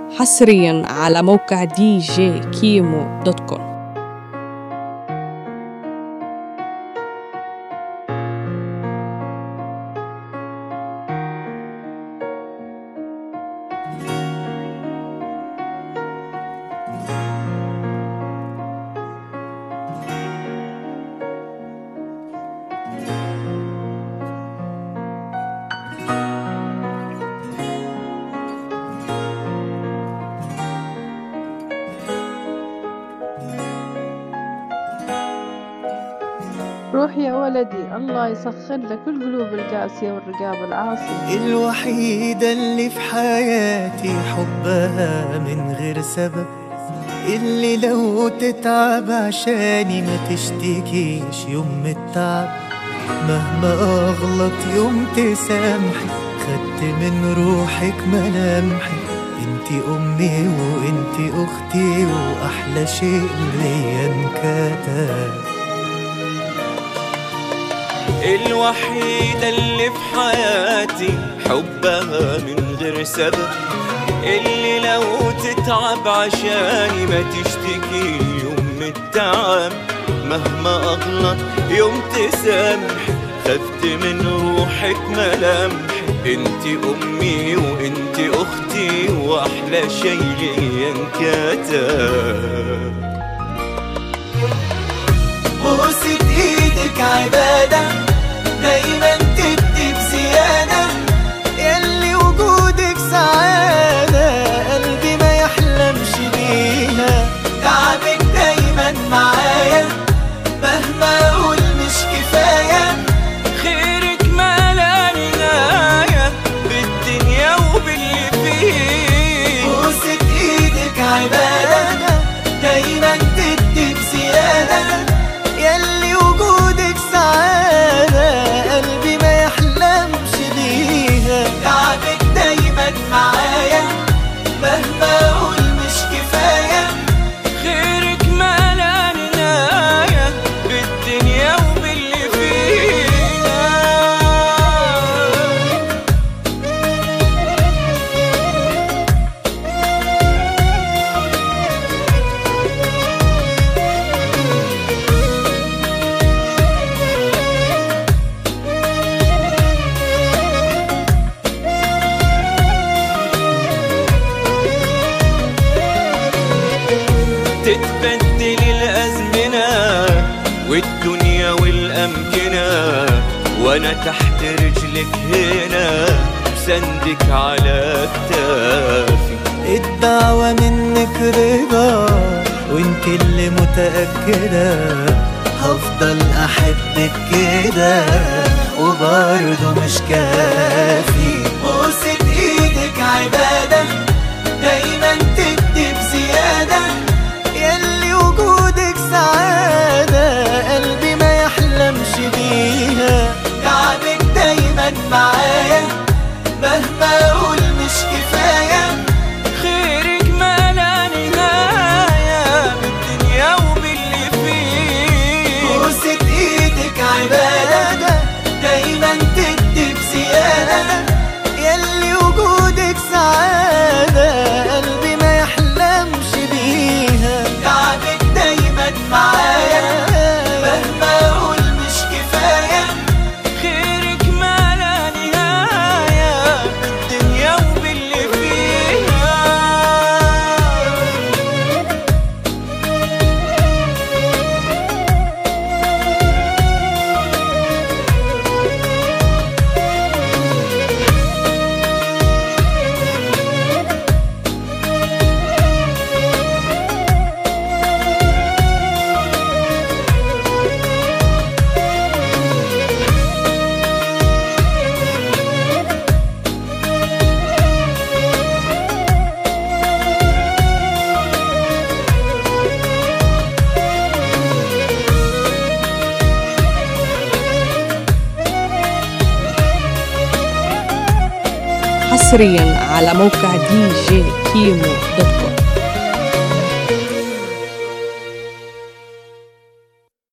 حصريا على موقع دي جي كيمو دوت كوم روح يا ولدي الله يسخر لك القلوب القاسية والرقاب العاصية الوحيدة اللي في حياتي حبها من غير سبب اللي لو تتعب عشاني ما تشتكيش يوم من التعب مهما اغلط يوم تسامحي خدت من روحك ملامحي انتي امي وانتي اختي واحلى شيء ليا انكتب الوحيدة اللي في حياتي حبها من غير سبب اللي لو تتعب عشاني ما تشتكي يوم من التعب مهما أغلط يوم تسامح خفت من روحك ملامحي انت أمي وانت أختي وأحلى شي ليا انكتب بوسة ايدك عبادة دايما تدي بزيادة يلي وجودك سعادة قلبي ما يحلمش بيها تعبك دايما معايا مهما اقول مش كفاية خيرك ما لا نهاية بالدنيا وباللي فيه بوسة ايدك عبادة دايما تدي بزيادة يلي وجودك سعادة قلبي ما يحلمش بيها تعبك دايما معايا مهما اقول مش كفاية خيرك ما لا نهاية بالدنيا وباللي فيها تتبدل الأزمنة والدنيا والأمكنة وأنا تحت رجلك هنا بسندك على كتافي الدعوة منك رضا وانت اللي متأكدة هفضل أحبك كده وبرضه مش كافي بوسة ايدك عبادة دايما تدي بزيادة يلي وجودك سعادة قلبي ما يحلمش بيها تعبك دايما معايا مهما اقول مش كفايه خيرك ما لا نهاية بالدنيا وباللي فيه بوسة ايدك عبادة دايما تدي بزيادة يلي وجودك سعادة قلبي ما يحلمش بيها تعبك دايما معايا مهما اقول مش كفاية خيرك ما لا نهاية بالدنيا وباللي فيها حصريا على موقع دي جي كيمو دوت كوم